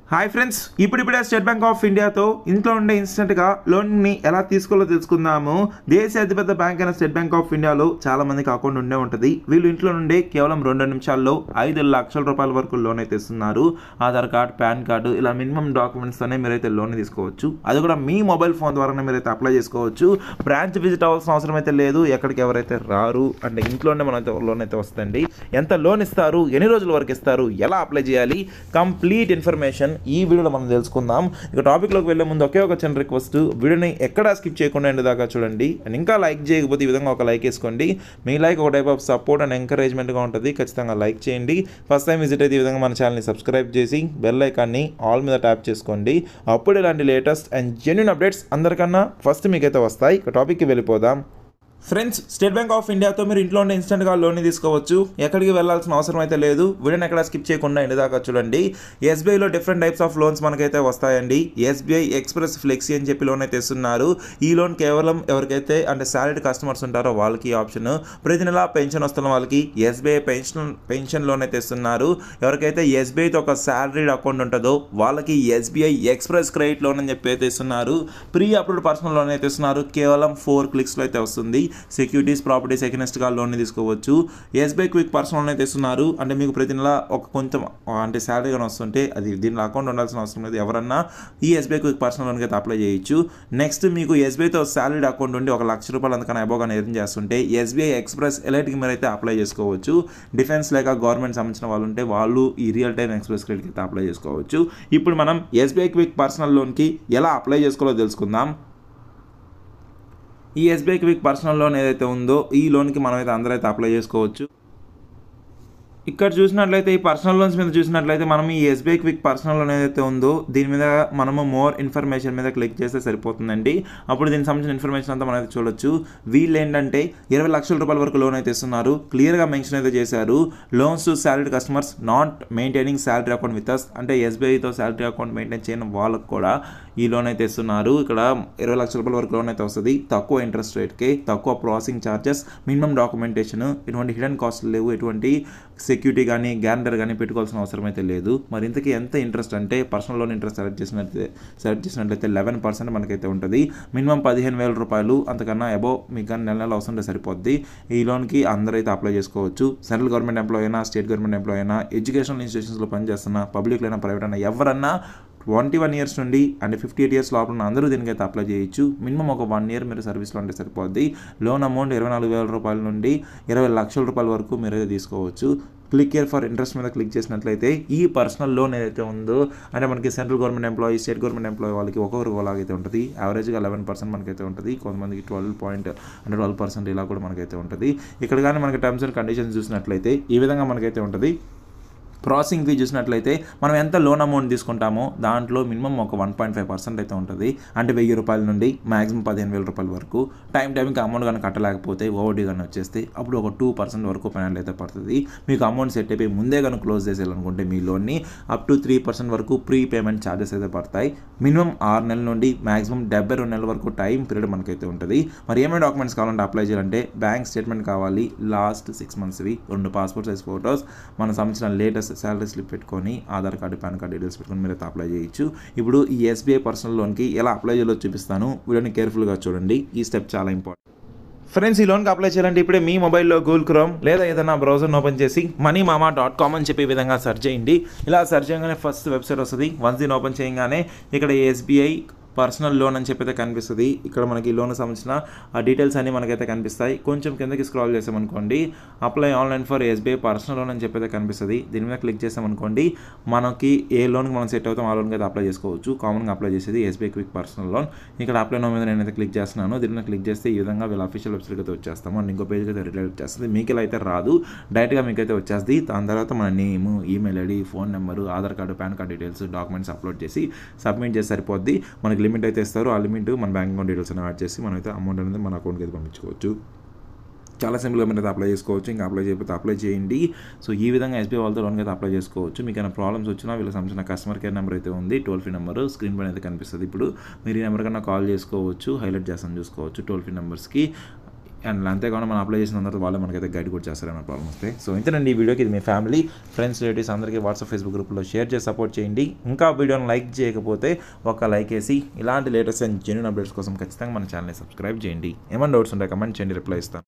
hi friends ఇప్పుడిప్పుడే state bank of ఇండియాతో ఇంట్లో ఉండే ఇన్స్టెంట్గా లోన్ని ఎలా తీసుకోవాలో తెలుసుకుందాము దేశ అతిపెద్ద బ్యాంక్ అయిన స్టేట్ బ్యాంక్ ఆఫ్ ఇండియాలో చాలా మందికి అకౌంట్ ఉండే ఉంటుంది వీళ్ళు ఇంట్లో నుండి కేవలం రెండు నిమిషాల్లో ఐదు లక్షల రూపాయల వరకు లోన్ అయితే ఇస్తున్నారు ఆధార్ కార్డ్ పాన్ కార్డు ఇలా మినిమం డాక్యుమెంట్స్తోనే మీరైతే లోన్ తీసుకోవచ్చు అది కూడా మీ మొబైల్ ఫోన్ ద్వారానే మీరైతే అప్లై చేసుకోవచ్చు బ్రాంచ్ విజిట్ అవ్వాల్సిన అవసరం అయితే లేదు ఎక్కడికి ఎవరైతే రారు అంటే ఇంట్లోనే మనైతే లోన్ అయితే వస్తుంది ఎంత లోన్ ఇస్తారు ఎన్ని రోజుల వరకు ఇస్తారు ఎలా అప్లై చేయాలి కంప్లీట్ ఇన్ఫర్మేషన్ ఈ వీడియోలో మనం తెలుసుకుందాం ఇక టాపిక్లోకి వెళ్ళే ముందు ఒకే ఒక చిన్న రిక్వెస్ట్ వీడియోని ఎక్కడా స్కిప్ చేయకుండా ఎండ్ దాకా చూడండి అండ్ ఇంకా లైక్ చేయకపోతే ఈ విధంగా ఒక లైక్ వేసుకోండి మీ లైక్ ఒక టైప్ ఆఫ్ సపోర్ట్ అండ్ ఎంకరేజ్మెంట్గా ఉంటుంది ఖచ్చితంగా లైక్ చేయండి ఫస్ట్ టైం విజిట్ అయితే ఈ విధంగా మన ఛానల్ని సబ్స్క్రైబ్ చేసి బెల్ ఐకాన్ని ఆల్ మీద ట్యాప్ చేసుకోండి అప్పుడు ఇలాంటి లేటెస్ట్ అండ్ జెన్యున్ అప్డేట్స్ అందరికన్నా ఫస్ట్ మీకైతే వస్తాయి ఇక టాపిక్కి వెళ్ళిపోదాం ఫ్రెండ్స్ స్టేట్ బ్యాంక్ ఆఫ్ ఇండియాతో మీరు ఇంట్లో ఉండే ఇన్స్టెంట్గా లోన్ తీసుకోవచ్చు ఎక్కడికి వెళ్ళాల్సిన అవసరం అయితే లేదు వీడియోని ఎక్కడ స్కిప్ చేయకుండా ఎండ్ దాకా చూడండి ఎస్బీఐలో డిఫరెంట్ టైప్స్ ఆఫ్ లోన్స్ మనకైతే వస్తాయండి ఎస్బీఐ ఎక్స్ప్రెస్ ఫ్లెక్సీ అని చెప్పి లోన్ అయితే ఇస్తున్నారు ఈ లోన్ కేవలం ఎవరికైతే అంటే సాలరీ కస్టమర్స్ ఉంటారో వాళ్ళకి ఆప్షన్ ప్రతి నెల పెన్షన్ వస్తున్న వాళ్ళకి ఎస్బీఐ పెన్షన్ పెన్షన్ లోన్ అయితే ఇస్తున్నారు ఎవరికైతే ఎస్బీఐతో ఒక సాలరీడ్ అకౌంట్ ఉంటుందో వాళ్ళకి ఎస్బీఐ ఎక్స్ప్రెస్ క్రెడిట్ లోన్ అని చెప్పి అయితే ఇస్తున్నారు ప్రీ అప్రూవ్డ్ పర్సనల్ లోన్ అయితే ఇస్తున్నారు కేవలం ఫోర్ క్లిక్స్లో అయితే వస్తుంది సెక్యూరిటీస్ ప్రాపర్టీస్ ఎకనెస్ట్గా లోన్ తీసుకోవచ్చు ఎస్బీఐ క్విక్ పర్సనల్ లోన్ అయితే ఇస్తున్నారు అంటే మీకు ప్రతి నెల ఒక కొంచెం అంటే శాలరీ కానీ వస్తుంటే అది దీనిలో అకౌంట్ ఉండాల్సిన అవసరం లేదు ఎవరన్నా ఈ ఎస్బీఐ క్విక్ పర్సనల్ లోన్కి అయితే అప్లై చేయొచ్చు నెక్స్ట్ మీకు ఎస్బీఐతో శాలరీ అకౌంట్ ఉండి ఒక లక్ష రూపాయలు అంతకన్నా అబోవ్ కానీ ఎర్న్ చేస్తుంటే ఎస్బీఐ ఎక్స్ప్రెస్ ఎలైట్కి మీరు అయితే అప్లై చేసుకోవచ్చు డిఫెన్స్ లేక గవర్నమెంట్ సంబంధించిన వాళ్ళు ఉంటే వాళ్ళు ఈ రియల్ టైం ఎక్స్ప్రెస్ క్రెడిట్కి అయితే అప్లై చేసుకోవచ్చు ఇప్పుడు మనం ఎస్బీఐ క్విక్ పర్సనల్ లోన్కి ఎలా అప్లై చేసుకోవాలో తెలుసుకుందాం ఈ ఎస్బీఐ క్విక్ పర్సనల్ లోన్ ఏదైతే ఉందో ఈ లోన్కి మనం అయితే అందరైతే అప్లై చేసుకోవచ్చు ఇక్కడ చూసినట్లయితే ఈ పర్సనల్ లోన్స్ మీద చూసినట్లయితే మనం ఈ ఎస్బీఐ క్విక్ పర్సనల్ లోన్ ఏదైతే ఉందో దీని మీద మనము మోర్ ఇన్ఫర్మేషన్ మీద క్లిక్ చేస్తే సరిపోతుందండి అప్పుడు దీనికి సంబంధించిన ఇన్ఫర్మేషన్ అంతా మనం అయితే చూడొచ్చు వీళ్ళు ఏంటంటే ఇరవై లక్షల రూపాయల వరకు లోన్ అయితే ఇస్తున్నారు క్లియర్గా మెన్షన్ అయితే చేశారు loans to salary customers not maintaining salary account with us అంటే ఎస్బీఐతో శాలరీ అకౌంట్ మెయింటైన్ చేయని వాళ్ళకు కూడా ఈ లోన్ అయితే ఇస్తున్నారు ఇక్కడ ఇరవై లక్షల రూపాయల వరకు లోన్ అయితే వస్తుంది తక్కువ ఇంట్రెస్ట్ రేట్కి తక్కువ ప్రాసెసింగ్ ఛార్జెస్ మినిమం డాక్యుమెంటేషన్ ఎటువంటి హిడెన్ కాస్ట్లు లేవు ఎటువంటి సెక్యూరిటీ కానీ గ్యారంటర్ కానీ పెట్టుకోవాల్సిన అవసరం అయితే లేదు మరి ఇంతకీ ఎంత ఇంట్రెస్ట్ అంటే పర్సనల్ లోన్ ఇంట్రెస్ట్ సెలెక్ట్ చేసినట్లయితే సెలెక్ట్ చేసినట్లయితే లెవెన్ పర్సెంట్ మనకైతే ఉంటుంది మినిమం పదిహేను వేల రూపాయలు అంతకన్నా అబో మీకు కానీ నెల నెల అవసరం సరిపోద్ది ఈ లోన్కి అందరైతే అప్లై చేసుకోవచ్చు సెంట్రల్ గవర్నమెంట్ ఎంప్లాయ్ అయినా స్టేట్ గవర్నమెంట్ ఎంప్లాయ్ అయినా ఎడ్యుకేషనల్ ఇన్స్టిట్యూషన్స్లో పనిచేస్తున్న పబ్లిక్ అయినా ప్రైవేట్ అయినా ఎవరన్నా ట్వంటీ వన్ ఇయర్స్ నుండి అంటే ఫిఫ్టీ ఎయిట్ ఇయర్స్ లోపల ఉన్న అందరూ దీనికైతే అప్లై చేయొచ్చు మినిమం ఒక వన్ ఇయర్ మీరు సర్వీస్లో ఉంటే సరిపోద్ది లోన్ అమౌంట్ ఇరవై నాలుగు వేల రూపాయల నుండి ఇరవై లక్షల రూపాయల వరకు మీరైతే తీసుకోవచ్చు క్లిక్ కేర్ ఫర్ ఇంట్రెస్ట్ మీద క్లిక్ చేసినట్లయితే ఈ పర్సనల్ లోన్ ఏదైతే ఉందో అంటే మనకి central government employee state government employee వాళ్ళకి ఒక్కొక్కరు ఒకలాగైతే ఉంటుంది యావరేజ్గా లెవెన్ పర్సెంట్ మనకైతే ఉంటుంది కొంతమందికి ట్వెల్వ్ పాయింట్ అంటే ట్వెల్వ్ పర్సెంట్ ఇలా కూడా మనకైతే ఉంటుంది ఇక్కడ కానీ మనకి టర్మ్స్ అండ్ కండిషన్స్ చూసినట్లయితే ఈ విధంగా మనకైతే ఉంటుంది ప్రాసెసింగ్ ఫీ చూసినట్లయితే మనం ఎంత లోన్ అమౌంట్ తీసుకుంటామో దాంట్లో మినిమం ఒక వన్ పాయింట్ ఫైవ్ పర్సెంట్ అయితే ఉంటుంది అంటే వెయ్యి రూపాయల నుండి మాక్సిమం పదిహేను వేల రూపాయల వరకు టైం టైంకి అమౌంట్ కానీ కట్టలేకపోతే ఓవర్డీ కానీ వచ్చేస్తే అప్పుడు ఒక టూ పర్సెంట్ వరకు పెనాల్టీ అయితే పడుతుంది మీకు అమౌంట్ సెట్ అయిపోయి ముందే కానీ క్లోజ్ చేసేయాలనుకుంటే మీ లోన్ని అప్ టు త్రీ పర్సెంట్ వరకు ప్రీ పేమెంట్ ఛార్జెస్ అయితే పడతాయి మినిమం ఆరు నెలల నుండి మాక్సిమం డెబ్బై రెండు నెలల వరకు టైం పీరియడ్ మనకైతే ఉంటుంది మరి ఏమైనా డాక్యుమెంట్స్ కావాలంటే అప్లై చేయాలంటే బ్యాంక్ స్టేట్మెంట్ కావాలి లాస్ట్ సిక్స్ మంత్స్వి రెండు పాస్పోర్ట్ సైజ్ ఫోటోస్ మన సంబంధించిన లేటెస్ట్ శాలరీ స్లిప్ పెట్టుకొని Aadhaar card PAN card details పెట్టుకొని మీరు అయితే అప్లై చేయొచ్చు ఇప్పుడు ఈ ఎస్బీఐ పర్సనల్ లోన్కి ఎలా అప్లై చేయాలో చూపిస్తాను వీడియోని కేర్ఫుల్గా చూడండి ఈ స్టెప్ చాలా ఇంపార్టెంట్ ఫ్రెండ్స్ ఈ లోన్కి అప్లై చేయాలంటే ఇప్పుడే మీ మొబైల్లో గూగుల్ క్రోమ్ లేదా ఏదైనా బ్రౌజర్ని ఓపెన్ చేసి మనీ మామా డాట్ కామ్ అని చెప్పి ఈ విధంగా సెర్చ్ చేయండి ఇలా సెర్చ్ చేయగానే ఫస్ట్ వెబ్సైట్ వస్తుంది వన్స్ దీన్ని ఓపెన్ చేయగానే ఇక్కడ ఎస్బీఐ పర్సనల్ లోన్ అని చెప్పి అయితే కనిపిస్తుంది ఇక్కడ మనకి లోన్ సంబంధించిన ఆ డీటెయిల్స్ అన్ని మనకైతే కనిపిస్తాయి కొంచెం కిందకి స్క్రాల్ చేసామనుకోండి apply online for SBI personal loan అని చెప్పి అయితే కనిపిస్తుంది దీని మీద క్లిక్ చేసామనుకోండి మనకి ఏ లోన్కి మనం సెట్ అవుతాం ఆ లోన్కి అయితే అప్లై చేసుకోవచ్చు కామన్గా అప్లై చేసేది ఎస్బీఐ క్విక్ పర్సనల్ లోన్ ఇక్కడ అప్లై నో మీద నేనైతే క్లిక్ చేస్తున్నాను దీని మీద క్లిక్ చేస్తే ఈ విధంగా వీళ్ళ అఫీషియల్ వెబ్సైట్కి అయితే వచ్చేస్తాము అండ్ ఇంకో పేజ్కి అయితే రిలేట్ చేస్తుంది మీకు ఇలా అయితే రాదు డైరెక్ట్గా మీకు అయితే వచ్చేస్తుంది దాని తర్వాత మన name email ID phone number Aadhaar card PAN card details documents upload చేసి సబ్మిట్ చేసి సరిపోద్ది మనకి లిమిట్ అయితే ఇస్తారు ఆ లిమిట్ మన బ్యాంక్ అకౌంట్ డీటెయిల్స్ అని యాడ్ చేసి మనమైతే అమౌంట్ అనేది మన అకౌంట్కి అయితే పంపించుకోవచ్చు చాలా సింపుల్గా మీరు అయితే అప్లై చేసుకోవచ్చు ఇంకా అప్లై చేయకపోతే అప్లై చేయండి సో ఈ విధంగా ఎస్బీఐ వాళ్ళతో లోన్కి అయితే అప్లై చేసుకోవచ్చు మీకు ఏమైనా ప్రాబ్లమ్స్ వచ్చినా వీళ్ళకి సంబంధించిన కస్టమర్ కేర్ నెంబర్ అయితే ఉంది టోల్ ఫ్రీ నెంబర్ స్క్రీన్ పైన అయితే కనిపిస్తుంది ఇప్పుడు మీరు ఈ నెంబర్ కన్నా కాల్ చేసుకోవచ్చు హైలైట్ చేస్తాను చూసుకోవచ్చు టోల్ ఫ్రీ నెంబర్స్కి అండ్ అంతేకాకుండా మనం అప్లై చేసిన తర్వాత వాళ్ళే మనకైతే గైడ్ కూడా చేస్తారన్న ప్రాబ్లం వస్తే సో ఇంతేనండి ఈ వీడియోకి ఇది మీ ఫ్యామిలీ ఫ్రెండ్స్ రిలేటివ్స్ అందరికీ వాట్సాప్ ఫేస్బుక్ గ్రూప్లో షేర్ చేసి సపోర్ట్ చేయండి ఇంకా వీడియోని లైక్ చేయకపోతే ఒక లైక్ వేసి ఇలాంటి లేటెస్ట్ అండ్ జెన్యున్ అప్డేట్స్ కోసం ఖచ్చితంగా మన ఛానల్ని సబ్స్క్రైబ్ చేయండి ఏమైనా డౌట్స్ ఉంటే కమెంట్ చేయండి రిప్లై ఇస్తాను